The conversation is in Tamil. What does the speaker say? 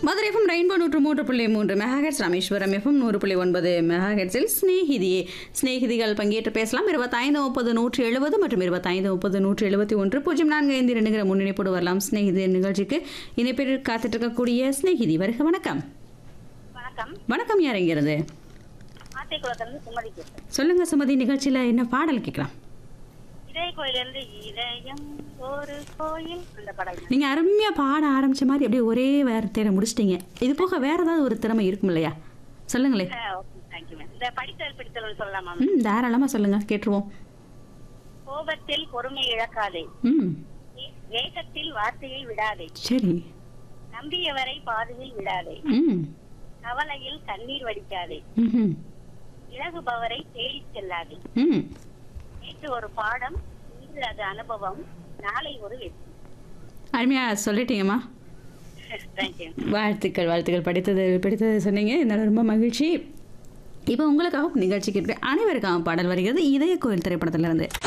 மதுரை எஃப்எம் ரெயின்போ நூற்று மூன்று புள்ளி மூன்று மெகாஹெட்ஸ் ராமேஸ்வரம் எஃப்எம் நூறு புள்ளி ஒன்பது மெகாஹெட்ஸில் ஸ்நேகிதியே ஸ்நேகிதிகள் பங்கேற்று பேசலாம் இருபத்தைந்து முப்பது நூற்றி எழுபது மற்றும் இருபத்தைந்து முப்பது நூற்றி எழுபத்தி ஒன்று பூஜ்ஜியம் நான்கு ஐந்து ரெண்டுங்கிற முன்னிணைப்போடு வரலாம் ஸ்நேகிதி நிகழ்ச்சிக்கு இணைப்பில் காத்துட்டு இருக்கக்கூடிய ஸ்நேகிதி வருக வணக்கம் வணக்கம் வணக்கம் யார் எங்கிறது ஆத்தைக்குளத்திலிருந்து சுமதி பேசுறேன் சொல்லுங்க சுமதி நிகழ்ச்சியில் என்ன பாடல் கேட்கலாம் இதய கோயிலிருந்து இதயம் ஒரு கோயில் அந்த படம் நீங்கள் அருமையாக பாட ஆரம்பிச்ச மாதிரி அப்படியே ஒரே வார்த்தையில முடிச்சிட்டீங்க இது போக வேற ஏதாவது ஒரு திறமை இருக்கும் இல்லையா சொல்லுங்களேன் ஓகே தேங்க்யூ மேம் இந்த படித்தல் பிடித்தல் சொல்லலாமா ம் தாராளமாக சொல்லுங்க கேட்டுருவோம் கோபத்தில் பொறுமை இழக்காதே ம் வே- வேகத்தில் வார்த்தையை விடாதே சரி நம்பியவரை பாதையில் விடாதே ம் கவலையில் கண்ணீர் வடிக்காதே ம் இலகுபவரை தேடிச் செல்லாதே ம் நேற்று ஒரு பாடம் இன்று அது அனுபவம் நாளை ஒரு வெற்றி அருமையாக சொல்லிட்டீங்கம்மா தேங்க்யூ வாழ்த்துக்கள் வாழ்த்துக்கள் படித்தது படித்தது சொன்னீங்க என்னால் ரொம்ப மகிழ்ச்சி இப்போ உங்களுக்காக நிகழ்ச்சிக்கு அனைவருக்காக பாடல் வருகிறது இதய கோயில் திரைப்படத்திலிருந்து